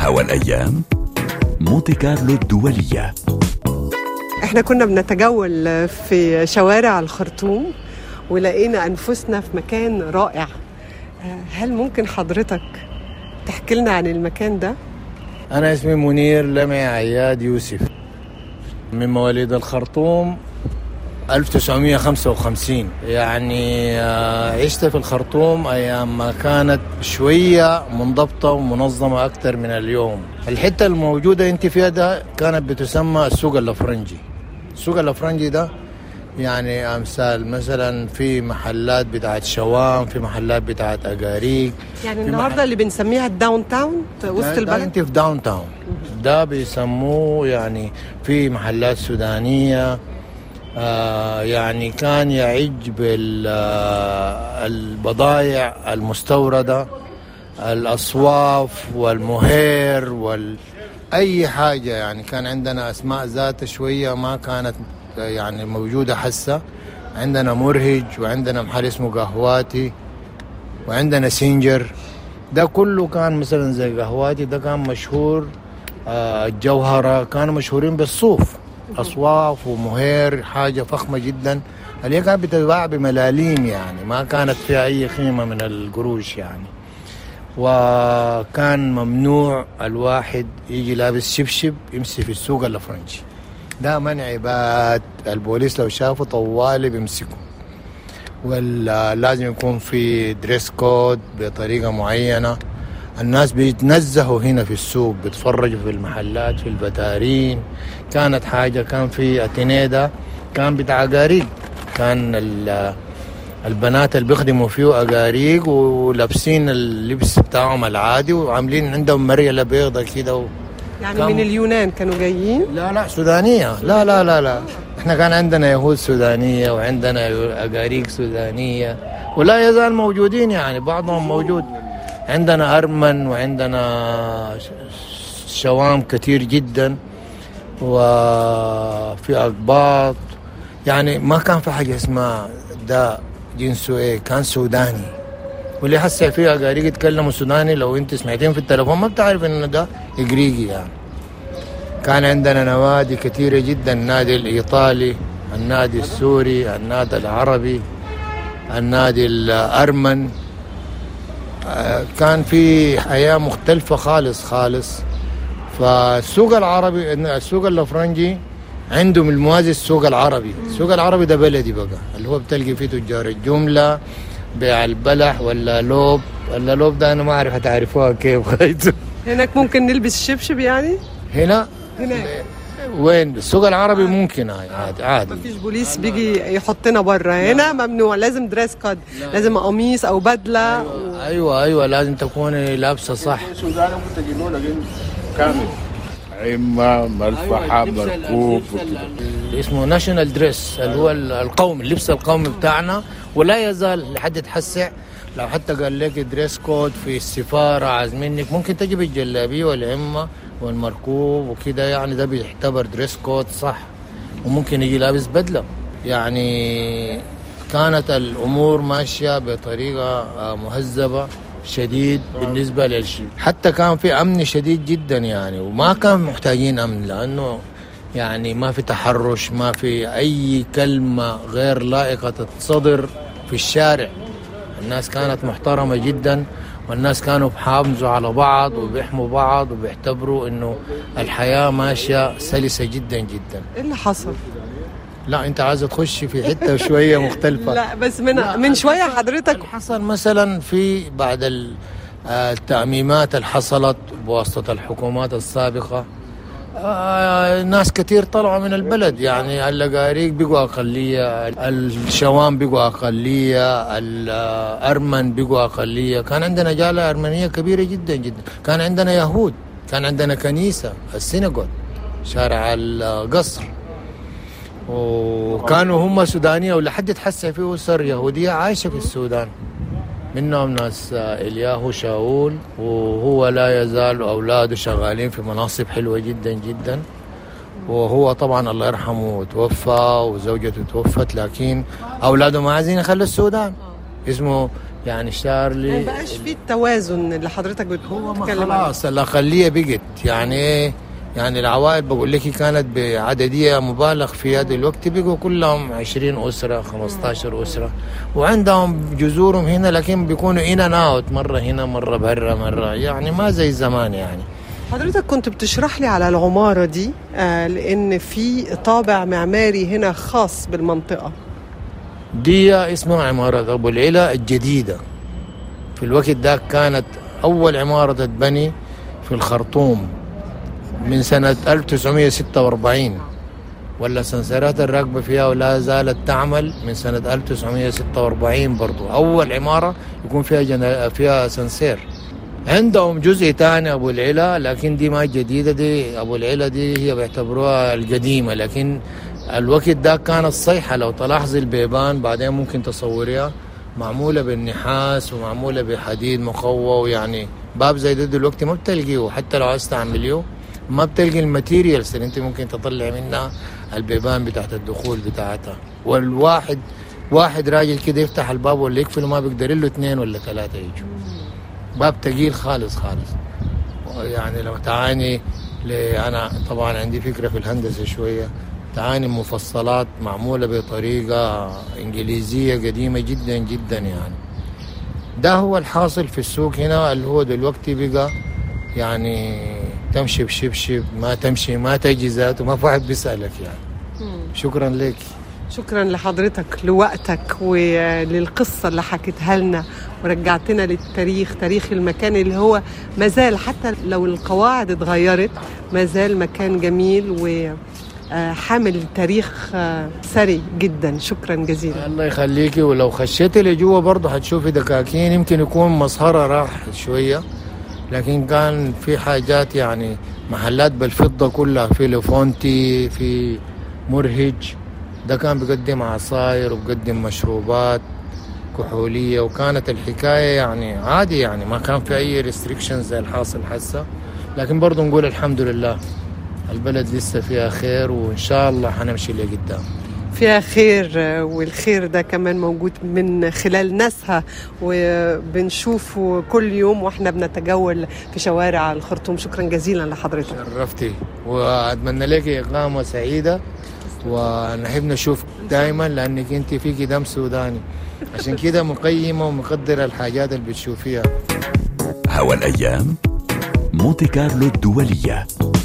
هوا الأيام مونتي كارلو الدولية احنا كنا بنتجول في شوارع الخرطوم ولقينا انفسنا في مكان رائع آه، هل ممكن حضرتك تحكي لنا عن المكان ده أنا اسمي منير لمعي عياد يوسف من مواليد الخرطوم 1955 يعني آه، عشت في الخرطوم أيام ما كانت شوية منضبطة ومنظمة أكثر من اليوم الحتة الموجودة أنت فيها ده كانت بتسمى السوق الأفرنجي السوق الأفرنجي ده يعني أمثال مثلا في محلات بتاعت شوام في محلات بتاعت أقاريق يعني في النهارده اللي بنسميها الداون تاون في وسط ده- ده البلد انت في داون تاون ده بيسموه يعني في محلات سودانية آه يعني كان يعج بالبضائع المستوردة الأصواف والمهير وال أي حاجة يعني كان عندنا أسماء ذات شوية ما كانت يعني موجودة حسة عندنا مرهج وعندنا محل اسمه قهواتي وعندنا سينجر ده كله كان مثلا زي قهواتي ده كان مشهور آه، الجوهرة كانوا مشهورين بالصوف أصواف ومهير حاجة فخمة جدا اللي هي كانت بتتباع بملاليم يعني ما كانت فيها أي قيمة من القروش يعني وكان ممنوع الواحد يجي لابس شبشب يمشي في السوق الأفرنجي ده منع بات البوليس لو شافه طوالي بيمسكه ولا لازم يكون في دريس كود بطريقة معينة الناس بيتنزهوا هنا في السوق بيتفرجوا في المحلات في البتارين كانت حاجة كان في أتينيدا كان بتاع أقاريق كان ال- البنات اللي بيخدموا فيه أقاريق ولابسين اللبس بتاعهم العادي وعاملين عندهم مريلة بيضة كده و... يعني كم- من اليونان كانوا جايين لا لا سودانية لا لا لا لا احنا كان عندنا يهود سودانية وعندنا أقاريق سودانية ولا يزال موجودين يعني بعضهم موجود عندنا أرمن وعندنا ش- شوام كثير جدا وفي أقباط يعني ما كان في حاجة اسمها ده جنسه ايه كان سوداني واللي هسه في أقاريق يتكلموا سوداني لو انت سمعتين في التليفون ما بتعرف انه ده إقريقي يعني كان عندنا نوادي كثيرة جدا النادي الإيطالي النادي السوري النادي العربي النادي الأرمن آه، كان في حياة مختلفة خالص خالص فالسوق العربي السوق الأفرنجي عندهم الموازي السوق العربي السوق العربي ده بلدي بقى اللي هو بتلقي فيه تجار الجملة بيع البلح ولا لوب ولا لوب ده أنا ما أعرف هتعرفوها كيف خايتو هناك ممكن نلبس شبشب يعني هنا هناك وين السوق العربي ممكن هاي عادي عادي مفيش بوليس بيجي يحطنا بره هنا ممنوع لازم دريس كود لازم قميص او بدله ايوه ايوه لازم تكوني لابسه صح السودان ممكن تجيبوا لك كامل عمة ملفحة مركوب وكده اسمه ناشونال دريس اللي هو ال- القومي اللبس القومي بتاعنا ولا يزال لحد تحسع لو حتى قال لك دريس كود في السفارة عايز منك ممكن تجيب الجلابية والعمة والمركوب وكده يعني ده بيعتبر دريس كود صح وممكن يجي لابس بدلة يعني كانت الأمور ماشية بطريقة آه، مهذبة شديد بالنسبة للشيء حتى كان في أمن شديد جدا يعني وما كان محتاجين أمن لأنه يعني ما في تحرش ما في أي كلمة غير لائقة تتصدر في الشارع الناس كانت محترمة جدا والناس كانوا بيحافظوا على بعض وبيحموا بعض وبيعتبروا انه الحياة ماشية سلسة جدا جدا ايه اللي حصل؟ لا انت عايزة تخش في حتة شوية مختلفة لا بس من من شويه حضرتك حصل مثلا في بعد ال- آه، التأميمات اللي حصلت بواسطة الحكومات السابقة آه، ناس كتير طلعوا من البلد يعني الأقاريق بقوا أقلية الشوام بقوا أقلية الأرمن بقوا أقلية كان عندنا جالة أرمنية كبيرة جدا جدا كان عندنا يهود كان عندنا كنيسة السيناغوج شارع القصر وكانوا هم سودانية ولحد تحسن في أسر يهودية عايشة في السودان منهم ناس الياهو شاول وهو لا يزال أولاده شغالين في مناصب حلوة جدا جدا وهو طبعا الله يرحمه توفى وزوجته توفت لكن أولاده ما عايزين يخلوا السودان اسمه يعني شارلي ما بقاش في التوازن اللي حضرتك هو ما بتتكلم عنه خلاص الأقلية بقت يعني إيه يعني العوائل بقول لك كانت بعددية مبالغ فيها دلوقتي بقوا كلهم 20 أسرة 15 أسرة وعندهم جذورهم هنا لكن بيكونوا إن أند أوت مرة هنا مرة برا مرة يعني ما زي زمان يعني حضرتك كنت بتشرح لي على العمارة دي آه لأن في طابع معماري هنا خاص بالمنطقة دي اسمها عمارة أبو العلا الجديدة في الوقت ده كانت أول عمارة تتبني في الخرطوم من سنة 1946 ولا سنسرات الراكبة فيها ولا زالت تعمل من سنة 1946 برضو أول عمارة يكون فيها جنا... فيها سنسير عندهم جزء تاني أبو العلا لكن دي ما جديدة دي أبو العلا دي هي بيعتبروها القديمة لكن الوقت ده كانت صيحة لو تلاحظ البيبان بعدين ممكن تصوريها معمولة بالنحاس ومعمولة بحديد مقوى ويعني باب زي ده دلوقتي ما بتلقيه حتى لو عايز تعمليه ما بتلقي الماتيريالز اللي انت ممكن تطلع منها البيبان بتاعت الدخول بتاعتها والواحد واحد راجل كده يفتح الباب ولا يقفله ما بيقدر له اثنين ولا ثلاثة يجوا باب تقيل خالص خالص يعني لو تعاني ل- انا طبعا عندي فكره في الهندسه شويه تعاني مفصلات معموله بطريقه انجليزيه قديمه جدا جدا يعني ده هو الحاصل في السوق هنا اللي هو دلوقتي بقى يعني تمشي بشبشب ما تمشي ما تجي ذاته ما في واحد بيسالك يعني شكرا لك شكرا لحضرتك لوقتك وللقصة اللي حكيتها لنا ورجعتنا للتاريخ تاريخ المكان اللي هو مازال حتى لو القواعد اتغيرت مازال مكان جميل وحامل تاريخ آه، ثري جدا شكرا جزيلا الله يخليكي ولو خشيتي لجوا برضه حتشوفي دكاكين يمكن يكون مسهرة راح شوية لكن كان في حاجات يعني محلات بالفضة كلها في لفونتي في مرهج ده كان بيقدم عصاير وبيقدم مشروبات كحولية وكانت الحكاية يعني عادي يعني ما كان في أي ريستريكشنز زي الحاصل حسه لكن برضه نقول الحمد لله البلد لسه فيها خير وإن شاء الله حنمشي لقدام فيها خير آه، والخير ده كمان موجود من خلال ناسها وبنشوفه كل يوم واحنا بنتجول في شوارع الخرطوم شكرا جزيلا لحضرتك شرفتي واتمنى لك اقامه سعيده ونحب نشوف دائما لانك انت فيكي دم سوداني عشان كده مقيمه ومقدره الحاجات اللي بتشوفيها هوا الأيام مونتي كارلو الدولية